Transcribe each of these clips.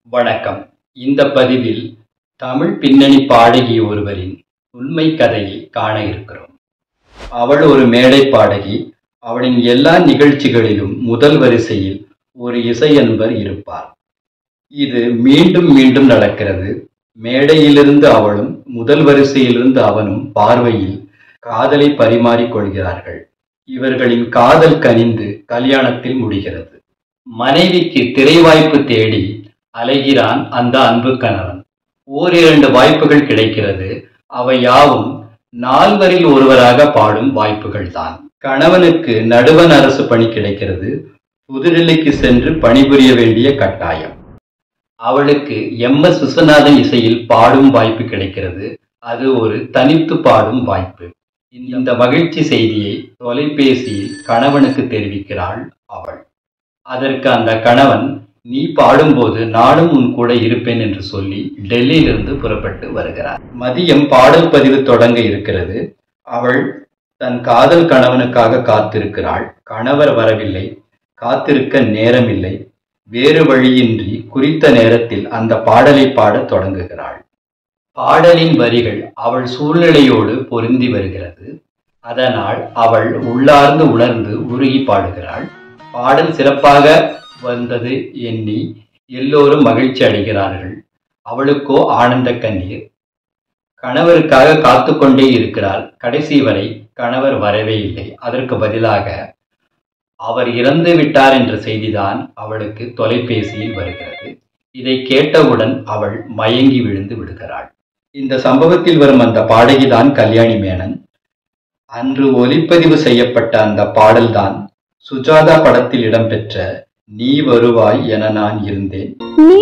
வணக்கம் இந்த பதிவில் தமிழ் பின்னணி பாடகி ஒருவரின் உண்மை கதையை காண இருக்கிறோம் அவள் ஒரு மேடை பாடகி அவளின் எல்லா நிகழ்ச்சிகளிலும் முதல் வரிசையில் ஒரு இசையன்பர் இருப்பார் இது மீண்டும் மீண்டும் நடக்கிறது மேடையிலிருந்து அவளும் முதல் வரிசையிலிருந்து அவனும் பார்வையில் காதலை பரிமாறிக் கொள்கிறார்கள் இவர்களின் காதல் கனிந்து கல்யாணத்தில் முடிகிறது மனைவிக்கு திரை வாய்ப்பு தேடி அலைகிறான் அந்த அன்பு கணவன் ஓரிரண்டு வாய்ப்புகள் கிடைக்கிறது அவை யாவும் நால்வரில் ஒருவராக பாடும் வாய்ப்புகள் தான் கணவனுக்கு நடுவன் அரசு பணி கிடைக்கிறது புதுடில்லிக்கு சென்று பணிபுரிய வேண்டிய கட்டாயம் அவளுக்கு எம் எஸ் விஸ்வநாதன் இசையில் பாடும் வாய்ப்பு கிடைக்கிறது அது ஒரு தனித்து பாடும் வாய்ப்பு இந்த மகிழ்ச்சி செய்தியை தொலைபேசியில் கணவனுக்கு தெரிவிக்கிறாள் அவள் அதற்கு அந்த கணவன் நீ பாடும்போது நானும் உன் கூட இருப்பேன் என்று சொல்லி டெல்லியிலிருந்து புறப்பட்டு வருகிறார் மதியம் பாடல் பதிவு தொடங்க இருக்கிறது அவள் தன் காதல் கணவனுக்காக காத்திருக்கிறாள் கணவர் வரவில்லை காத்திருக்க நேரமில்லை வேறு வழியின்றி குறித்த நேரத்தில் அந்த பாடலை பாடத் தொடங்குகிறாள் பாடலின் வரிகள் அவள் சூழ்நிலையோடு பொருந்தி வருகிறது அதனால் அவள் உள்ளார்ந்து உணர்ந்து உருகி பாடுகிறாள் பாடல் சிறப்பாக வந்தது எண்ணி எல்லோரும் மகிழ்ச்சி அடைகிறார்கள் அவளுக்கோ ஆனந்த கண்ணீர் கணவருக்காக காத்து கொண்டே இருக்கிறாள் கடைசி வரை கணவர் வரவே இல்லை அதற்கு பதிலாக அவர் இறந்து விட்டார் என்ற செய்திதான் அவளுக்கு தொலைபேசியில் வருகிறது இதை கேட்டவுடன் அவள் மயங்கி விழுந்து விடுகிறாள் இந்த சம்பவத்தில் வரும் அந்த பாடகிதான் கல்யாணி மேனன் அன்று ஒலிப்பதிவு செய்யப்பட்ட அந்த பாடல்தான் சுஜாதா படத்தில் இடம்பெற்ற நீ வருவாய் என நான் இருந்தேன் நீ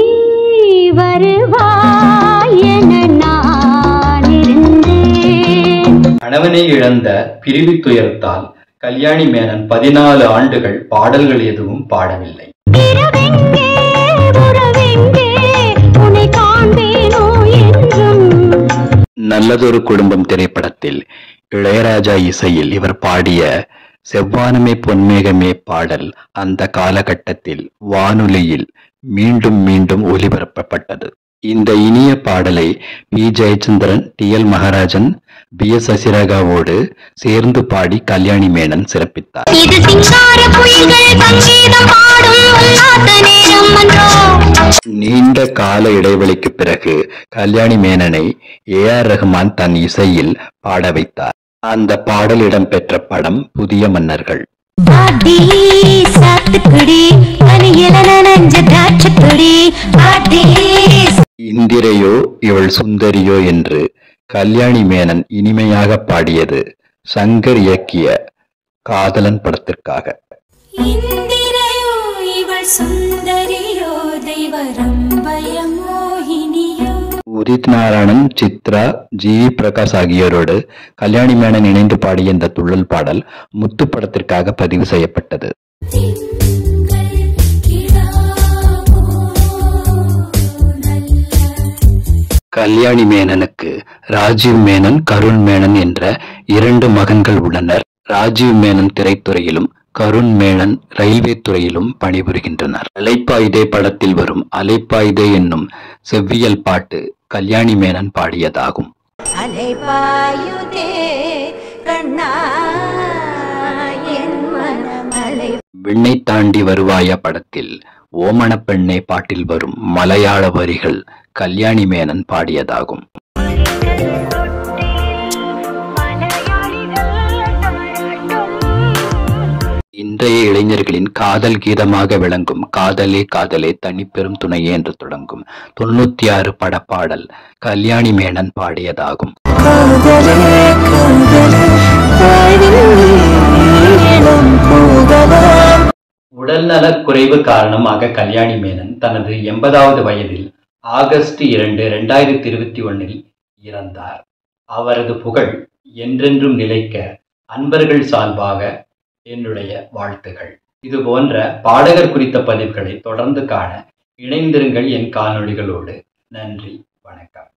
வருவாய் என நான் இருந்தேன் கணவனை இழந்த பிரிவு துயரத்தால் கல்யாணி மேனன் பதினாலு ஆண்டுகள் பாடல்கள் எதுவும் பாடவில்லை இரவெங்கே உறவெங்கே உன்னை காண்பேனோ என்றும் நல்லதொரு குடும்பம் திரைப்படத்தில் இளையராஜா இசையில் இவர் பாடிய செவ்வானமே பொன்மேகமே பாடல் அந்த காலகட்டத்தில் வானொலியில் மீண்டும் மீண்டும் ஒலிபரப்பப்பட்டது இந்த இனிய பாடலை P Jayachandran T L Maharajan P S சசிரேகாவோடு சேர்ந்து பாடி கல்யாணி மேனன் சிறப்பித்தார் இது சிங்கார குயில்கள் சங்கீதம் பாடும் உல்லாச நேரம் அன்றோ நீண்ட கால இடைவெளிக்கு பிறகு கல்யாணி மேனனை ஏ ஆர் ரஹ்மான் தன் இசையில் பாட வைத்தார் அந்த பாடல் இடம்பெற்ற படம் புதிய மன்னர்கள் ஆடி சாத்துக்குடி பனியில நனைஞ்ச திராட்சைக்குடி ஆடி இந்திரையோ இவள் சுந்தரியோ என்று கல்யாணி மேனன் இனிமையாக பாடியது சங்கர் இயக்கிய காதலன் படத்திற்காக இந்திரையோ இவள் சுந்தரியோ தெய்வரம்பய மோகினியோ உதித் நாராயணன் சித்ரா ஜி வி பிரகாஷ் ஆகியோரோடு கல்யாணி மேனன் இணைந்து பாடிய இந்த துள்ளல் பாடல் முத்து படத்திற்காக பதிவு செய்யப்பட்டது திங்கள் கிடாவோ நல்ல கல்யாணி மேனனுக்கு ராஜீவ் மேனன் கருண் மேனன் என்ற இரண்டு மகன்கள் உள்ளனர் ராஜீவ் மேனன் திரைத்துறையிலும் கருண் மேனன் ரயில்வே துறையிலும் பணிபுரிகின்றனர் அலைப்பாயுதே படத்தில் வரும் அலைப்பாயுதே என்னும் செவ்வியல் பாட்டு கல்யாணி மேனன் பாடியதாகும் அலைபாயுதே கண்ணா என் மனமலை விண்ணை தாண்டி வருவாயா படத்தில் ஓமன பெண்ணே பாட்டில் வரும் மலையாள வரிகள் கல்யாணி மேனன் பாடியதாகும் இன்றைய இளைஞர்களின் காதல் கீதமாக விளங்கும் காதலே காதலே தனிப்பெரும் துணையே என்று தொடங்கும் தொண்ணூத்தி ஆறு படப்பாடல் கல்யாணி மேனன் பாடியதாகும் உடல்நலக் குறைவு காரணமாக கல்யாணி மேனன் தனது எண்பதாவது வயதில் ஆகஸ்ட் இரண்டு இரண்டாயிரத்தி இருபத்தி ஒன்னில் இறந்தார் அவரது புகழ் என்றென்றும் நிலைக்க அன்பர்கள் சார்பாக என்னுடைய வாழ்த்துகள் இது போன்ற பாடகர் குறித்த பதிவுகளை தொடர்ந்து காண இணைந்திருங்கள் என் காணொளிகளோடு நன்றி வணக்கம்